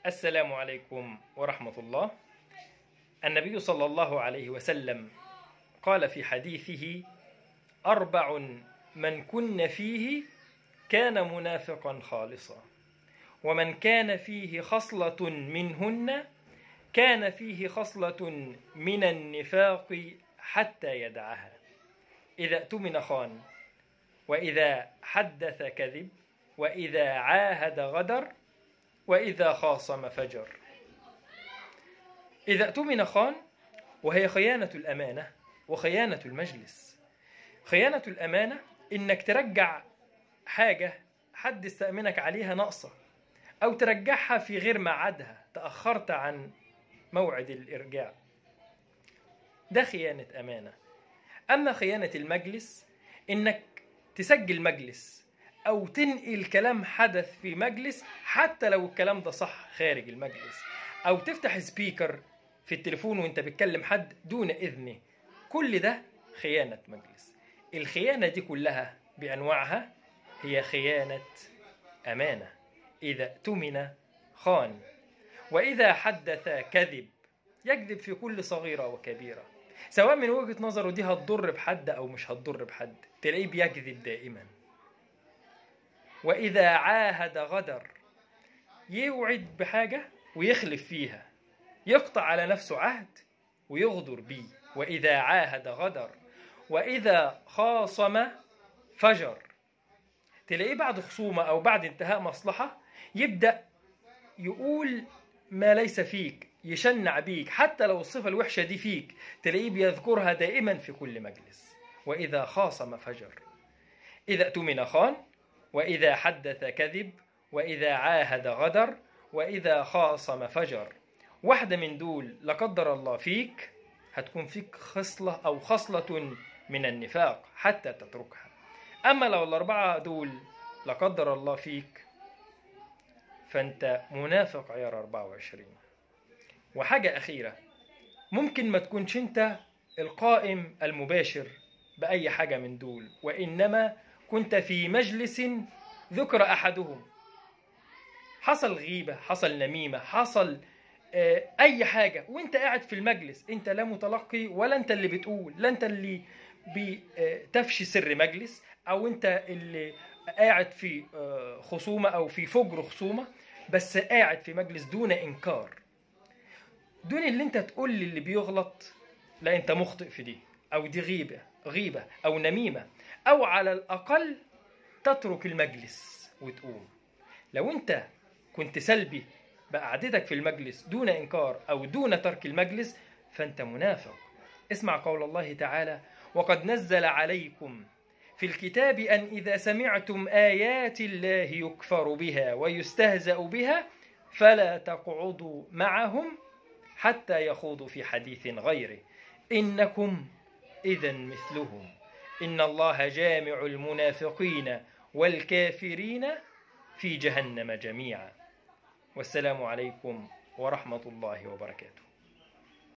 السلام عليكم ورحمة الله. النبي صلى الله عليه وسلم قال في حديثه: أربع من كن فيه كان منافقا خالصا، ومن كان فيه خصلة منهن كان فيه خصلة من النفاق حتى يدعها. إذا اؤتمن خان، وإذا حدث كذب، وإذا عاهد غدر، وإذا خاصم فجر إذا اؤتمن خان وهي خيانة الأمانة وخيانة المجلس خيانة الأمانة إنك ترجع حاجة حد استأمنك عليها ناقصة أو ترجعها في غير ميعادها تأخرت عن موعد الإرجاع ده خيانة أمانة أما خيانة المجلس إنك تسجل مجلس أو تنقل كلام حدث في مجلس حتى لو الكلام ده صح خارج المجلس أو تفتح سبيكر في التليفون وانت بتكلم حد دون إذنه كل ده خيانة مجلس الخيانة دي كلها بأنواعها هي خيانة أمانة إذا اؤتمن خان وإذا حدث كذب يكذب في كل صغيرة وكبيرة سواء من وجهة نظره دي هتضر بحد أو مش هتضر بحد تلاقيه بيكذب دائما وإذا عاهد غدر يوعد بحاجة ويخلف فيها يقطع على نفسه عهد ويغدر بيه وإذا عاهد غدر وإذا خاصم فجر تلاقيه بعد خصومة أو بعد انتهاء مصلحة يبدأ يقول ما ليس فيك يشنع بيك حتى لو الصفة الوحشة دي فيك تلاقيه بيذكرها دائما في كل مجلس وإذا خاصم فجر إذا اؤتمن خان وإذا حدث كذب وإذا عاهد غدر وإذا خاصم فجر واحدة من دول لا قدر الله فيك هتكون فيك خصلة أو خصلة من النفاق حتى تتركها أما لو الأربعة دول لا قدر الله فيك فأنت منافق عيار 24 وحاجة أخيرة ممكن ما تكونش أنت القائم المباشر بأي حاجة من دول وإنما كنت في مجلس ذكر أحدهم حصل غيبة حصل نميمة حصل أي حاجة وأنت قاعد في المجلس أنت لا متلقي ولا أنت اللي بتقول لا أنت اللي بتفشي سر مجلس أو أنت اللي قاعد في خصومة أو في فجر خصومة بس قاعد في مجلس دون إنكار دون اللي أنت تقول للي بيغلط لا أنت مخطئ في دي أو دي غيبة غيبة أو نميمة أو على الأقل تترك المجلس وتقوم لو أنت كنت سلبي بقعدتك في المجلس دون إنكار أو دون ترك المجلس فأنت منافق اسمع قول الله تعالى وقد نزل عليكم في الكتاب أن إذا سمعتم آيات الله يكفر بها ويستهزأ بها فلا تقعدوا معهم حتى يخوضوا في حديث غيره إنكم إذا مثلهم إن الله جامع المنافقين والكافرين في جهنم جميعا والسلام عليكم ورحمة الله وبركاته